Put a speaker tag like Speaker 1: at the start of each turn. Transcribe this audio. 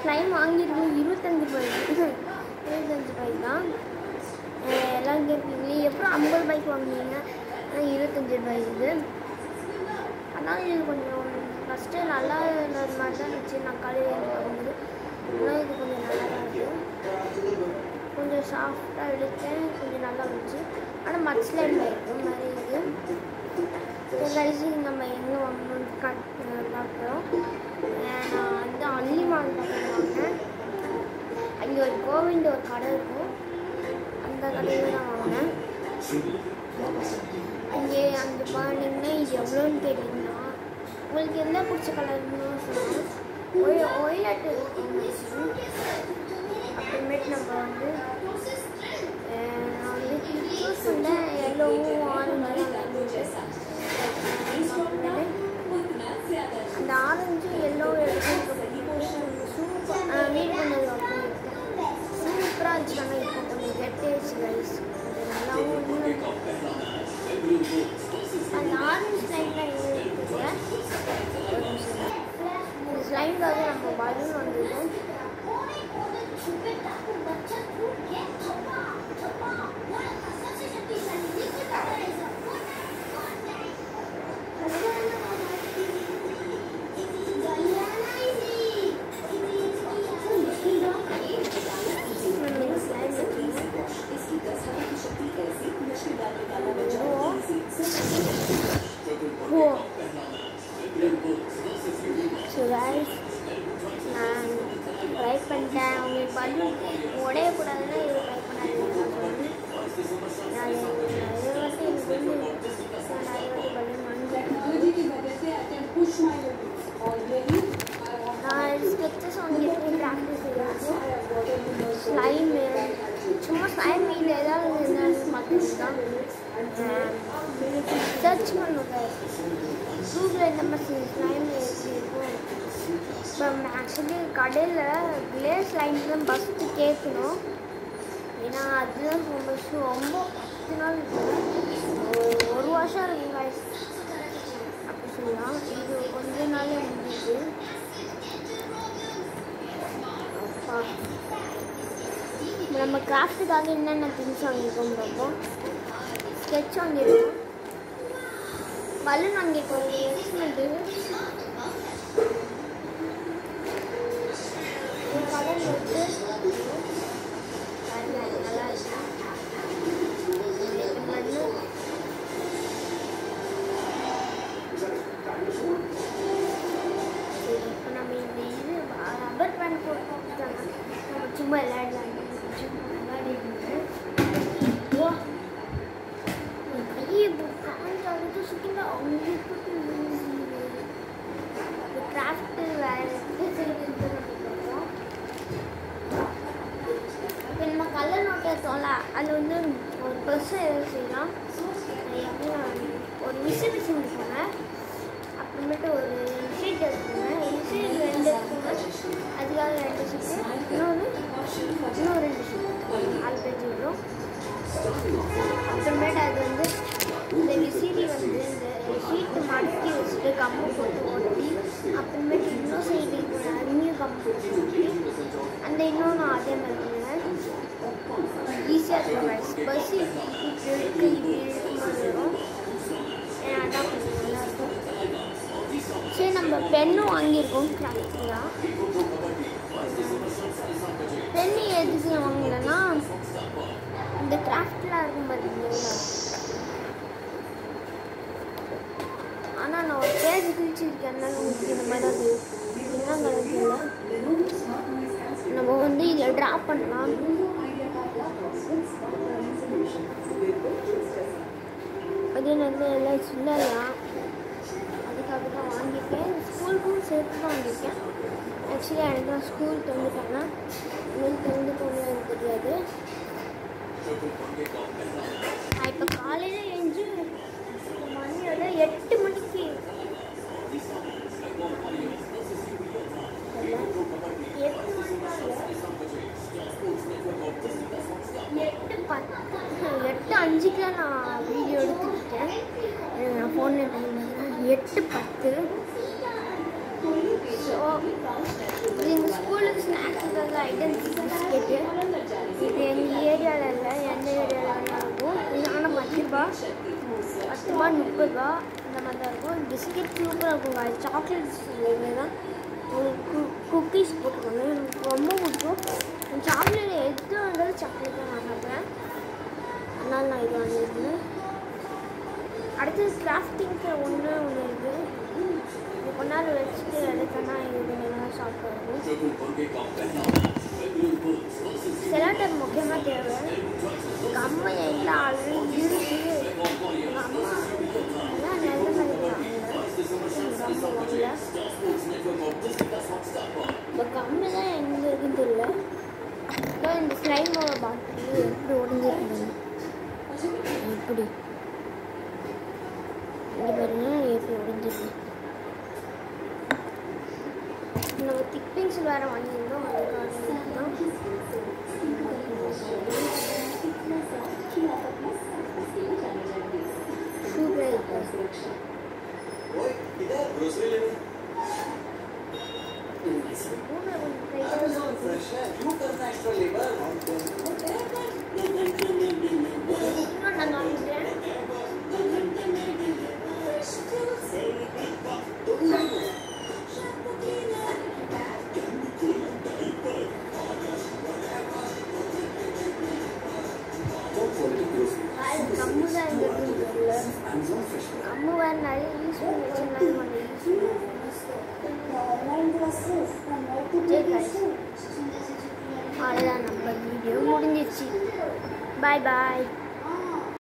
Speaker 1: Slime வாங்கியிருக்கோம் இருபத்தஞ்சு ரூபாய் இருபத்தஞ்சு ரூபாய் தான் அஹ் எல்லாம் கேட்பீங்க எப்போ ஐம்பது ரூபாய்க்கு வாங்குவீங்க ஆனால் இருபத்தஞ்சு ரூபாய் இது ஆனால் இது கொஞ்சம் ஃபஸ்ட்டு நல்லா இருந்த மாதிரி தான் இருந்துச்சு நான் காலையில் வாங்கும்போது ஆனால் இது கொஞ்சம் நல்லா தான் இருக்குது கொஞ்சம் சாஃப்டாக எடுத்தேன் கொஞ்சம் நல்லா இருந்துச்சு ஆனால் மட் ஸ்லைம் இருக்கும் மாதிரி இது கைஸ் நம்ம எங்கே வாங்கணும்னு கட் பார்க்குறோம் நான் வந்து அள்ளி மால் பக்கம் வாங்கினேன் அங்கே ஒரு கோவிந்த ஒரு கடை இருக்கும் அந்த கடையில் தான் வாங்கினேன் அங்கே அங்கே போனீங்கன்னா இது எவ்வளோன்னு கேட்டிங்கன்னா உங்களுக்கு என்ன பிடிச்ச கலர்னு சொல்லலாம் ஒய் ஒயிலட் அப்புறமேட்டு நம்ம வந்து அஹ், நான் வந்து சூஸ் பண்ணேன் எல்லோவும் ஆரஞ்சு அந்த ஆரஞ்சு எல்லோ சூப்பர் மீட் பண்ணது சூப்பராக இருந்துச்சு ஆனால் இப்போ கொஞ்சம் கெட்டேஜ் ரைஸ் நல்லாவும் இன்னும் அந்த ஆரஞ்சு ஸ்லைம்லாம் இருக்குங்க இந்த ஸ்லைம்காக நம்ம பலூன் வந்தது நம்ம ஸ்லைம் ஓ ஸோ கைஸ் நான் ட்ரை பண்ணிட்டேன் உங்களுக்கு பலூன் உடையக்கூடாதுன்னா இது ட்ரை பண்ணாதீங்க நான் சொல்றேன். நான் நிறைய வாட்டி எனக்கு வந்து நான் நிறைய வாட்டி பலூன் வாங்கிட்டேன் நான் ஸ்கெச்சஸ் வாங்கியிருக்கேன் ப்ராக்டிஸ் செய்யறது ஸ்லைமு சும்மா ஸ்லைம் இது ஏதாவது இருந்தாலும் பார்த்துட்டு தான் சர்ச் பண்ணுங்க கூகுளில் இந்த மாதிரி ஸ்லைம் எப்படி இருக்கும் இப்போ ஆக்சுவலி கடையில் கிளேஸ் லைன் தான் ஃபஸ்ட்டு கேட்கணும் ஏன்னா அதுதான் ரொம்ப சு- ரொம்ப பத்து நாள் இருக்கும். ஒரு- ஒரு வருஷம் இருக்கும் guys. அப்படி சொல்லலாம் இது கொஞ்ச நாளே முடிஞ்சுது அப்பா நம்ம கிராஃப்ட்டுக்காக என்னென்ன திங்ஸ் வாங்கியிருக்கோம் பார்ப்போம் ஸ்கெட்ச் வாங்கியிருக்கோம் பலூன் வாங்கியிருக்கோம் எக்ஸ்மெண்ட்டு கலர் வந்து நல்லா இருக்கு மண்ணு சரி இப்போ நம்ம இந்த இது ரப்பர் பேண்ட் போட்டு நம்ம சும்மா விளையாடலாம் சும்மா விளையாடிட்டு வா கையை காஞ்சாவது சுத்தமாக அவங்களுக்கு கிராஃப்ட்டு வேறு செய்யுதுன்னு பார்ப்போம் இப்போ நம்ம கலர் நோட் எடுத்தோம்ல அதில் வந்து ஒரு பெருசாக எதாவது செய்யலாம் அது எப்படின்னா ஒரு விசில் மிஷின் எடுக்கோங்க அப்புறமேட்டு ஒரு ஷீட் எடுத்துக்கோங்க ஷீட் ரெண்டு எடுத்துக்கோங்க அதுக்காக ரெண்டு ஷீட்டு இன்னொன்று இன்னும் ரெண்டு ஷீட் நாலு பேஜ் வரும் அப்புறமேட்டு அது வந்து இந்த விசிறி வந்து இந்த ஷீட்டு மடக்கி வச்சுட்டு கம்பு போட்டு ஒட்டி அப்புறமேட்டு இன்னும் சைடு அருமையும் கம்பு போட்டு ஒட்டி அந்த இன்னொன்று அதே மாதிரி ஈஸியாக இருக்கும் guys. பஸ் இப்படி இருக்கு இப்படி இருக்கும்போது வரும் ஏன்னா அதான் கொஞ்சம் நல்லா இருக்கும் சரி நம்ம பெண்ணும் வாங்கியிருக்கோம் கிராஃப்டில் பெண்ணு எதுக்கு வாங்கலைன்னா இந்த கிராஃப்ட்லாம் இருக்கும் பார்த்தீங்களா ஆனால் நான் ஒரு பேஜ் கிழிச்சிருக்கேன் அதனால உங்களுக்கு இந்த மாதிரி அது என்ன கலக்கு இல்லை நம்ம வந்து இதில் ட்ரா பண்ணலாம் அது வந்து எல்லாம் சொல்லலாம் அதுக்காக தான் வாங்கியிருக்கேன் ஸ்கூலுக்கும் சேர்த்து தான் வாங்கியிருக்கேன் ஆக்சுவலி எனக்கு தான் ஸ்கூல் தந்துட்டாங்க உங்களுக்கு தந்து போகணும் எனக்கு தெரியாது நான் இப்போ காலையில் எழுந்து மணியோட எட்டு மணிக்கு எட்டு மணி எட்டு பத்து எட்டு அஞ்சுக்குலாம் நான் வீடியோ எடுத்துக்கிட்டேன் எனக்கு நான் ஃபோனில் டைம் எட்டு பத்து ஸோ எங்கள் ஸ்கூலுக்கு கலரில் ஐட்டம்ஸ் பிஸ்கெட்டு இது எங்கள் ஏரியாவில் இல்லை எந்த ஏரியாவில் வேணாலும் இருக்கும் இது ஆனால் பத்து ரூபா பத்து ரூபா முப்பது ரூபா இந்த மாதிரி தான் இருக்கும் பிஸ்கெட் சூப்பராக இருக்குங்க அது சாக்லேட்ஸ் ஃப்ளேவர் தான் குக்கீஸ் போட்டுக்கோங்க எனக்கு ரொம்ப பிடிக்கும் சாக்லேட் எது வந்தாலும் சாக்லேட் தான் நான் சாப்பிட்றேன் அதனால நான் இது வாங்கியிருந்தேன் அடுத்தது கிராஃப்டிங்க்கு ஒன்று ஒன்று இருக்குது இது கொஞ்ச நேரம் வச்சுட்டு எடுத்தோன்னா இது கொஞ்சம் நேரம் சாப்பிட்டு இருக்கும் சிலிண்டர் முக்கியமாக தேவை எங்கள் அம்மா எங்கள் ஆல்ரெடி இருக்கு எங்கள் அம்மா எல்லாம் நல்ல மாதிரி இந்த கம்மி தான் எங்கே இருக்குன்னு தெரியல அப்புறம் இந்த ஸ்லைமோட பாட்டில் எப்படி உடஞ்சிருக்கு எப்படி இங்கே பாருங்க எப்படி உடஞ்சிருக்கு நம்ம திக் பென்சில் வேறு வாங்கியிருந்தோம் அதுக்காக தான் சூப்பராக இருக்கு பூனை கொஞ்சம் கையில் இன்னும் நான் வாங்கிக்கிறேன் அது கம்மு தான் எங்க இருக்குன்னு தெரியல கம்மு வேறு நிறைய யூஸ் பண்ணி வச்சிருந்தாங்க நம்ம யூஸ் அவ்வளோதான் நம்ம வீடியோ முடிஞ்சிச்சு பாய் பாய்